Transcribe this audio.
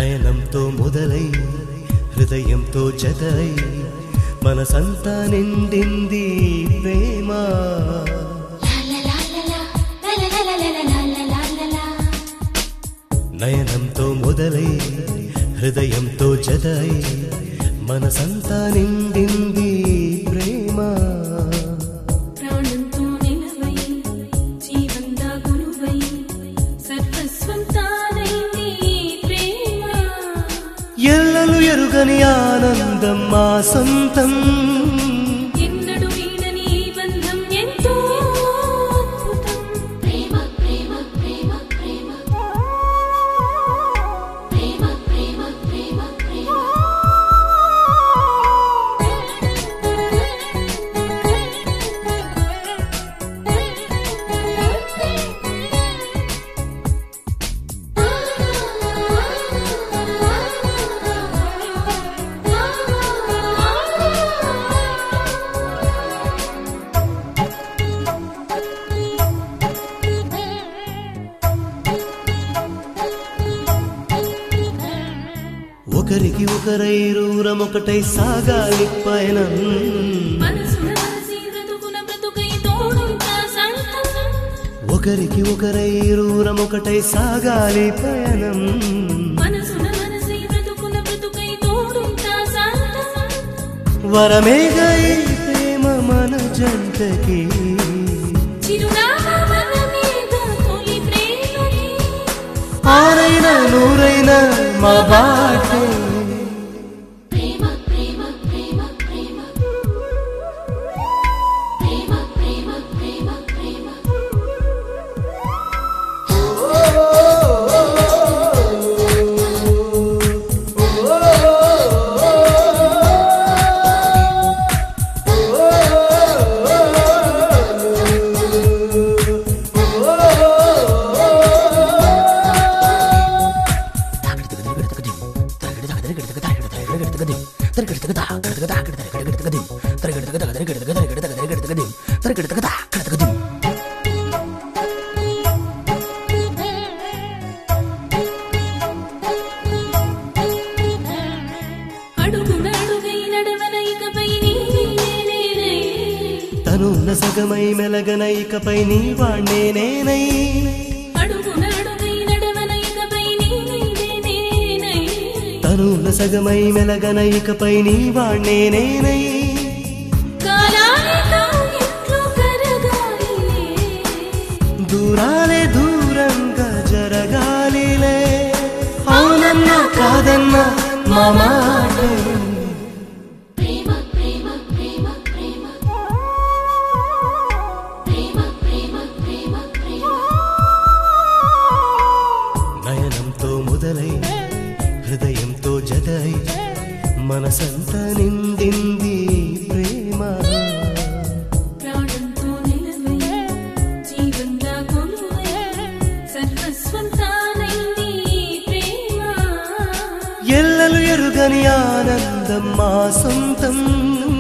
నయనంతో మొదలై హృదయంతో జతై మనసంతా నిండింది ప్రేమ నయనంతో మొదలై హృదయంతో జతై మనసంతా నిండింది ప్రేమ ప్రాణంతో నిలవై జీవంగా గురువై సర్వస్వం తానైంది ప్రేమ ఎల్లలు ఎరుగని ఆనందం మా సొంతం ఎన్నడు వీడని ఈ బంధం ఎంతో అద్భుతం ప్రేమ ప్రేమ ప్రేమ ప్రేమ ప్రేమ ప్రేమ ప్రేమ ప్రేమ ఒకరికి ఒకరై రూరం ఒకటై సాగాలి పయనం మనసున మనసి బ్రతుకున బ్రతుకై తోడుంటా సంతం ఒకరికి ఒకరై రూరం ఒకటై సాగాలి పయనం మనసున మనసి బ్రతుకున బ్రతుకై తోడుంటా సంతం వరమేగా ఈ ప్రేమ మన జంటకి చిరునామా మన మీద తొలి ప్రేమకి ఆరైన నూరైన మా బాటే ప్రేమ ప్రేమ ప్రేమ ప్రేమ ప్రేమ ప్రేమ ప్రేమ ప్రేమ అడుగున అడుగై నడవన ఇకపై నీవేనేనై తనున్న సగమై మెలగన ఇకపై నీ వాణ్ణే నేనై అడుగున అడుగై నడవన ఇకపై నీవేనేనై తనున్న సగమై మెలగన ఇకపై నీ వాణ్ణే నేనై కాలాలే కావ్యంలో కరగాలిలే దూరాలే దూరంగా జరగాలిలే అవునన్నా కాదన్నా మా మాటే ప్రేమ ప్రేమ ప్రేమ ప్రేమ ప్రేమ ప్రేమ ప్రేమ ప్రేమ నయనంతో మొదలై హృదయంతో జతై మనసంతా నిండింది ప్రేమ ప్రాణంతో నిలవై జీవంగా కొలువై సర్వస్వం తానైంది ప్రేమ ఎల్లలు ఎరుగని ఆనందం మా సొంతం